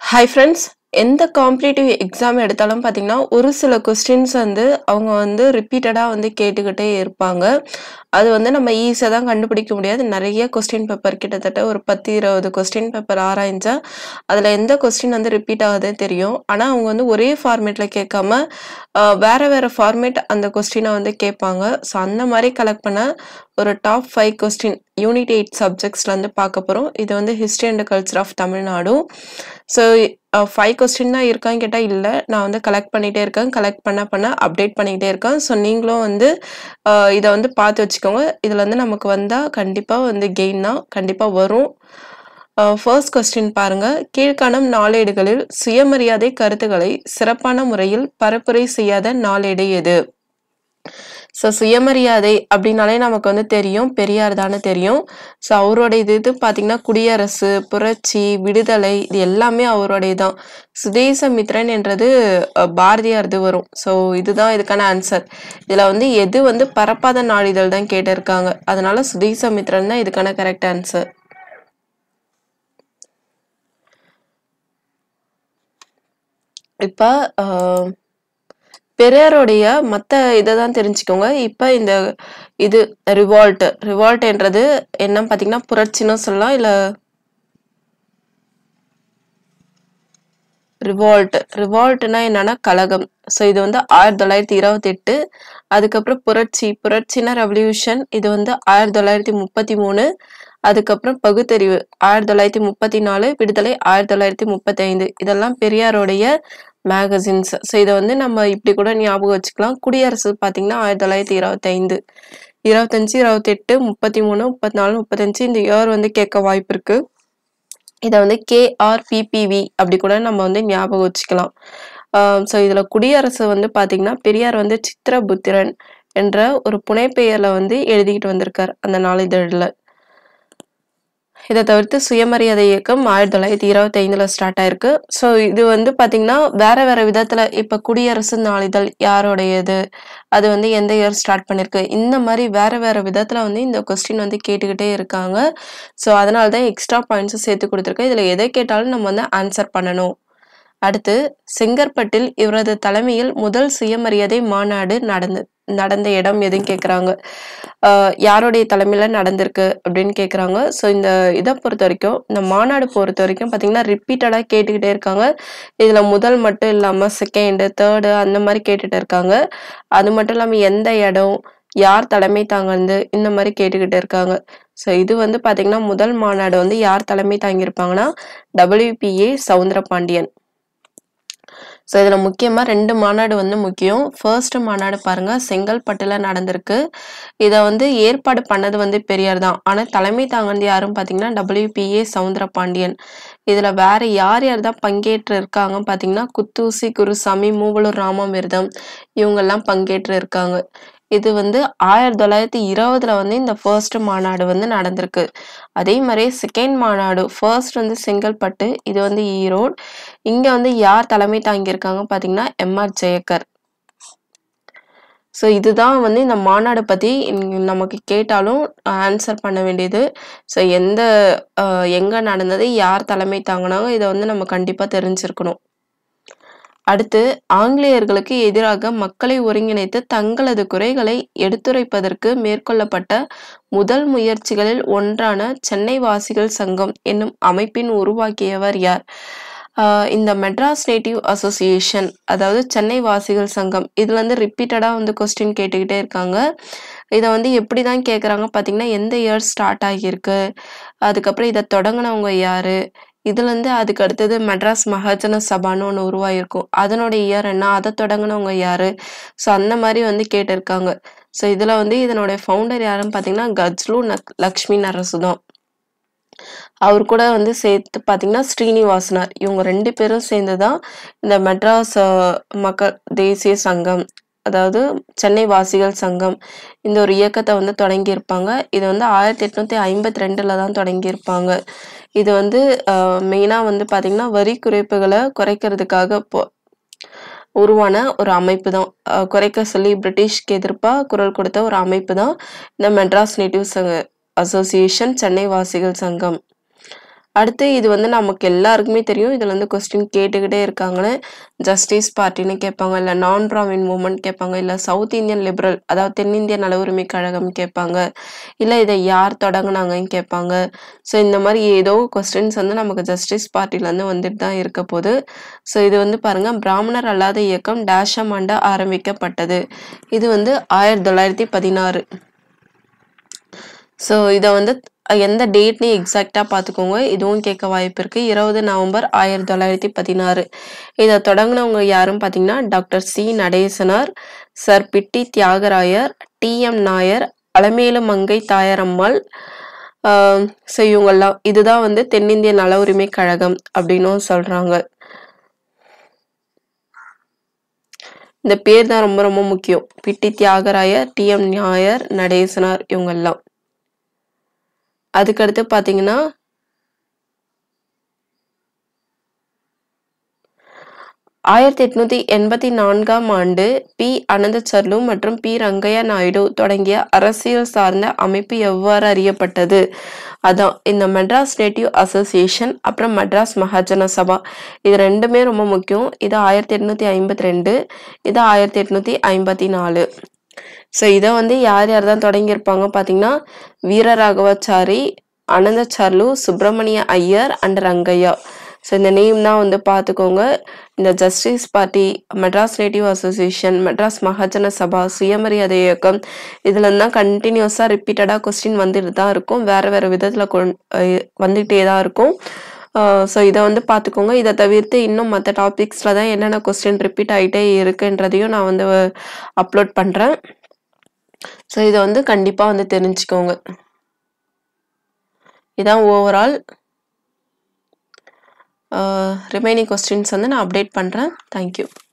hi friends எந்த competitive exam எடுத்தாலும் பார்த்தீங்கன்னா ஒரு சில கொஸ்டின்ஸ் வந்து அவங்க வந்து ரிப்பீட்டடாக வந்து கேட்டுக்கிட்டே இருப்பாங்க அது வந்து நம்ம ஈஸியாக தான் கண்டுபிடிக்க முடியாது நிறைய கொஸ்டின் பேப்பர் கிட்டத்தட்ட ஒரு பத்து இருபது கொஸ்டின் பேப்பர் ஆராய்ஞ்சா அதில் எந்த கொஸ்டின் வந்து ரிப்பீட் ஆகுதே தெரியும் ஆனால் அவங்க வந்து ஒரே ஃபார்மேட்டில் கேட்காம ஆஹ், வேற வேற ஃபார்மேட் அந்த கொஸ்டினை வந்து கேட்பாங்க ஸோ அந்த மாதிரி கலெக்ட் பண்ண ஒரு top five question unit eight சப்ஜெக்ட்ஸ்லேருந்து பார்க்க போகிறோம் இது வந்து history and culture of Tamil Nadu so five question தான் இருக்கான்னு கேட்டால் இல்லை நான் வந்து கலெக்ட் பண்ணிகிட்டே இருக்கேன் கலெக்ட் பண்ண பண்ண அப்டேட் பண்ணிக்கிட்டே இருக்கேன் ஸோ நீங்களும் வந்து ஆஹ் இதை வந்து பார்த்து வச்சுக்கோங்க இதில் வந்து நமக்கு வந்தால் கண்டிப்பாக வந்து கெயின் தான் கண்டிப்பாக வரும் ஃபர்ஸ்ட் கொஸ்டின் பாருங்க கீழ்காணும் நாளேடுகளில் சுயமரியாதை கருத்துக்களை சிறப்பான முறையில் பரப்புரை செய்யாத நாளேடு எது ஸோ சுயமரியாதை அப்படின்னாலே நமக்கு வந்து தெரியும் பெரியார் தானே தெரியும் ஸோ அவரோட இது இது பார்த்தீங்கன்னா குடியரசு புரட்சி விடுதலை இது எல்லாமே அவருடைய தான் சுதேசமித்ரன் என்றது அஹ், பாரதியார் இது வரும் ஸோ இதுதான் இதுக்கான ஆன்சர் இதில் வந்து எது வந்து பரப்பாத நாளிதழ் தான் கேட்டிருக்காங்க அதனால சுதேசமித்ரன் தான் இதுக்கான கரெக்ட் ஆன்சர் இப்போ பெரியாருடைய மற்ற இதை தான் தெரிஞ்சுக்கோங்க இப்போ இந்த இது ரிவால்ட் ரிவால்ட்ன்றது என்ன பார்த்தீங்கன்னா புரட்சின்னு சொல்லலாம் இல்லை ரிவால்ட் ரிவால்ட்னா என்னன்னா கலகம் ஸோ இது வந்து ஆயிரத்தி தொள்ளாயிரத்தி இருபத்தி எட்டு அதுக்கப்புறம் புரட்சி புரட்சினா ரெவல்யூஷன் இது வந்து ஆயிரத்தி தொள்ளாயிரத்தி முப்பத்தி மூணு அதுக்கப்புறம் பகுத்தறிவு ஆயிரத்தி தொள்ளாயிரத்தி முப்பத்தி நாலு விடுதலை ஆயிரத்தி தொள்ளாயிரத்தி முப்பத்தி ஐந்து இதெல்லாம் பெரியாருடைய மேகசின்ஸ் ஸோ இதை வந்து நம்ம இப்படி கூட ஞாபகம் வச்சுக்கலாம் குடியரசு பார்த்தீங்கன்னா ஆயிரத்தி தொள்ளாயிரத்தி இருபத்தைந்து இருபத்தஞ்சு இருபத்தெட்டு முப்பத்தி மூணு முப்பத்தி நாலு முப்பத்தஞ்சு இந்த இயர் வந்து கேட்க வாய்ப்பு இருக்கு இதை வந்து கேஆர்பிபிவி அப்படி கூட நம்ம வந்து ஞாபகம் வச்சுக்கலாம் ஸோ இதில் குடியரசு வந்து பார்த்தீங்கன்னா பெரியார் வந்து சித்திரபுத்திரன் என்ற ஒரு புனைப்பெயரில் வந்து எழுதிக்கிட்டு வந்திருக்கார் அந்த நாளிதழில் இதை தவிர்த்து சுயமரியாதை இயக்கம் ஆயிரத்தி தொள்ளாயிரத்தி இருபத்தி ஐந்துல ஸ்டார்ட் ஆயிருக்கு ஸோ இது வந்து பாத்தீங்கன்னா வேற வேற விதத்துல இப்ப குடியரசு நாளிதழ் யாரோடையது அது வந்து எந்த இயர் ஸ்டார்ட் பண்ணிருக்கு இந்த மாதிரி வேற வேற விதத்துல வந்து இந்த கொஸ்டின் வந்து கேட்டுக்கிட்டே இருக்காங்க ஸோ அதனால தான் எக்ஸ்ட்ரா பாயிண்ட்ஸ் சேர்த்து கொடுத்துருக்கேன் இதுல எதை கேட்டாலும் நம்ம வந்து ஆன்சர் பண்ணணும் அடுத்து செங்கற்பட்டில் இவரது தலைமையில் முதல் சுயமரியாதை மாநாடு நடந்து நடந்த இடம் எதுன்னு கேட்குறாங்க யாருடைய தலைமையில் நடந்திருக்கு அப்படின்னு கேட்குறாங்க ஸோ இந்த இதை பொறுத்த வரைக்கும் இந்த மாநாடு பொறுத்த வரைக்கும் பார்த்தீங்கன்னா ரிப்பீட்டடாக கேட்டுக்கிட்டே இருக்காங்க இதில் முதல் மட்டும் இல்லாமல் செகண்டு தேர்டு அந்த மாதிரி கேட்டுட்டு இருக்காங்க அது மட்டும் இல்லாமல் எந்த இடம் யார் தலைமை தாங்கந்து இந்த மாதிரி கேட்டுக்கிட்டு இருக்காங்க ஸோ இது வந்து பார்த்தீங்கன்னா முதல் மாநாடு வந்து யார் தலைமை தாங்கியிருப்பாங்கன்னா டபிள்யூபிஏ சவுந்தரபாண்டியன் ஸோ இதில் முக்கியமாக ரெண்டு மாநாடு வந்து முக்கியம் ஃபர்ஸ்ட் மாநாடு பாருங்க செங்கல்பட்டில் நடந்திருக்கு இதை வந்து ஏற்பாடு பண்ணது வந்து பெரியார் தான் ஆனால் தலைமை தாங்கந்து யாரும் பார்த்தீங்கன்னா டபிள்யூபிஏ சவுந்தரபாண்டியன் இதில் வேற யார் யார் தான் பங்கேற்று இருக்காங்க பார்த்தீங்கன்னா குத்தூசி குருசாமி மூவலூர் ராமாமிர்தம் இவங்கெல்லாம் பங்கேற்று இருக்காங்க இது வந்து ஆயிரத்தி தொள்ளாயிரத்தி இருபதுல வந்து இந்த ஃபர்ஸ்ட் மாநாடு வந்து நடந்திருக்கு அதே மாதிரி செகண்ட் மாநாடு ஃபர்ஸ்ட் வந்து செங்கல்பட்டு இது வந்து ஈரோடு இங்க வந்து யார் தலைமை தாங்கியிருக்காங்க பாத்தீங்கன்னா எம்ஆர் ஜெயக்கர் ஸோ இதுதான் வந்து இந்த மாநாடு பத்தி இங்க நமக்கு கேட்டாலும் ஆன்சர் பண்ண வேண்டியது ஸோ எந்த அஹ், எங்க நடந்தது யார் தலைமை தாங்கினாங்க இதை வந்து நம்ம கண்டிப்பா தெரிஞ்சிருக்கணும் அடுத்து ஆங்கிலேயர்களுக்கு எதிராக மக்களை ஒருங்கிணைத்து தங்களது குறைகளை எடுத்துரைப்பதற்கு மேற்கொள்ளப்பட்ட முதல் முயற்சிகளில் ஒன்றான சென்னை வாசிகள் சங்கம் என்னும் அமைப்பின் உருவாக்கியவர் யார் ஆஹ் இந்த மெட்ராஸ் நேட்டிவ் அசோசியேஷன் அதாவது சென்னை வாசிகள் சங்கம் இதுல வந்து ரிப்பீட்டடாக வந்து கொஸ்டின் கேட்டுக்கிட்டே இருக்காங்க இதை வந்து எப்படி தான் கேட்குறாங்க பார்த்தீங்கன்னா எந்த இயர் ஸ்டார்ட் ஆகியிருக்கு அதுக்கப்புறம் இதை தொடங்கினவங்க யாரு இதுலேருந்து அதுக்கு அடுத்தது மெட்ராஸ் மகாஜன சபான்னு ஒன்று உருவாயிருக்கும் அதனோட இயர் என்ன அதை தொடங்கினவங்க யாரு ஸோ அந்த மாதிரி வந்து கேட்டிருக்காங்க ஸோ இதில் வந்து இதனோட ஃபவுண்டர் யாருன்னு பார்த்தீங்கன்னா கஜ்லு நக் லக்ஷ்மி நரசு தான் அவர் கூட வந்து சேர்த்து பார்த்தீங்கன்னா ஸ்ரீனிவாசனார் இவங்க ரெண்டு பேரும் சேர்ந்து தான் இந்த மெட்ராஸ் அஹ், மக்கள் தேசிய சங்கம் அதாவது சென்னை வாசிகள் சங்கம் இந்த ஒரு இயக்கத்தை வந்து தொடங்கியிருப்பாங்க இது வந்து ஆயிரத்தி எட்நூத்தி ஐம்பத்தி ரெண்டுல தான் தொடங்கியிருப்பாங்க இது வந்து மெயினாக வந்து பார்த்தீங்கன்னா வரி குறைப்புகளை குறைக்கிறதுக்காக இப்போ உருவான ஒரு அமைப்பு தான் அஹ் குறைக்க சொல்லி பிரிட்டிஷ்க்கு எதிர்ப்பாக குரல் கொடுத்த ஒரு அமைப்பு தான் இந்த மெட்ராஸ் நேட்டிவ் சங்க அசோசியேஷன் சென்னை வாசிகள் சங்கம் அடுத்து இது வந்து நமக்கு எல்லாருக்குமே தெரியும் இதில் வந்து கொஸ்டின் கேட்டுக்கிட்டே இருக்காங்கன்னு ஜஸ்டிஸ் பார்ட்டின்னு கேட்பாங்க இல்லை நான் பிராமின் மூமெண்ட் கேட்பாங்க இல்லை சவுத் இந்தியன் லிபரல் அதாவது தென்னிந்திய நல உரிமை கழகம் கேட்பாங்க இல்லை இதை யார் தொடங்குனாங்கன்னு கேட்பாங்க ஸோ இந்த மாதிரி ஏதோ கொஸ்டின்ஸ் வந்து நமக்கு ஜஸ்டிஸ் பார்ட்டிலேருந்து வந்துட்டு தான் இருக்க போகுது ஸோ இது வந்து பாருங்க பிராமணர் அல்லாத இயக்கம் டேஷம் ஆண்டு ஆரம்பிக்கப்பட்டது இது வந்து ஆயிரத்தி தொள்ளாயிரத்தி பதினாறு ஸோ இதை வந்து எந்த டேட்னு எக்ஸாக்டாக பார்த்துக்கோங்க இதுவும் கேட்க வாய்ப்பு இருக்குது இருபது நவம்பர் ஆயிரத்தி தொள்ளாயிரத்தி பதினாறு இதை தொடங்கினவங்க யாரும் பார்த்தீங்கன்னா doctor C Natesanar sir Pitti Theagaraya T M Nair Alamelu Mangai Thayarammal so இவங்கெல்லாம் இதுதான் வந்து தென்னிந்திய நல உரிமை கழகம் அப்படின்னும் சொல்கிறாங்க இந்த பேர் தான் ரொம்ப ரொம்ப முக்கியம் பிட்டி தியாகராயர் டி எம் நாயர் நடேசனார் இவங்கெல்லாம் அதுக்கடுத்து பார்த்தீங்கன்னா ஆயிரத்தி எட்நூத்தி எண்பத்தி நான்காம் ஆண்டு பி அனந்தச்சர்லு மற்றும் பி ரங்கையா நாயுடு தொடங்கிய அரசியல் சார்ந்த அமைப்பு எவ்வாறு அறியப்பட்டது அதான் இந்த மெட்ராஸ் நேட்டிவ் அசோசியேஷன் அப்புறம் மெட்ராஸ் மகாஜன சபா இது ரெண்டுமே ரொம்ப முக்கியம் இது ஆயிரத்தி எட்நூத்தி ஐம்பத்தி ரெண்டு இது ஆயிரத்தி எட்நூத்தி ஐம்பத்தி நாலு ஸோ இதை வந்து யார் யார் தான் தொடங்கியிருப்பாங்க பார்த்தீங்கன்னா வீரராகவாச்சாரி அனந்தச்சார்லு சுப்பிரமணிய ஐயர் அண்ட் ரங்கையா ஸோ இந்த நேம் தான் வந்து பார்த்துக்கோங்க இந்த justice party Madras native association Madras Mahajana Sabha சுயமரியாதை இயக்கம் இதில் தான் கண்டினியூஸாக ரிப்பீட்டடாக கொஸ்டின் வந்துட்டு தான் இருக்கும் வேறு வேறு விதத்தில் கொண் வந்துகிட்டே தான் இருக்கும் ஸோ இதை வந்து பார்த்துக்கோங்க இதை தவிர்த்து இன்னும் மற்ற டாபிக்ஸில் தான் என்னென்ன கொஸ்டின் ரிப்பீட் ஆகிட்டே இருக்குன்றதையும் நான் வந்து அப்லோட் பண்ணுறேன் ஸோ இதை வந்து கண்டிப்பாக வந்து தெரிஞ்சுக்கோங்க இதான் ஓவரால் ரிமைனிங் கொஸ்டின்ஸ் வந்து நான் அப்டேட் பண்ணுறேன் தேங்க்யூ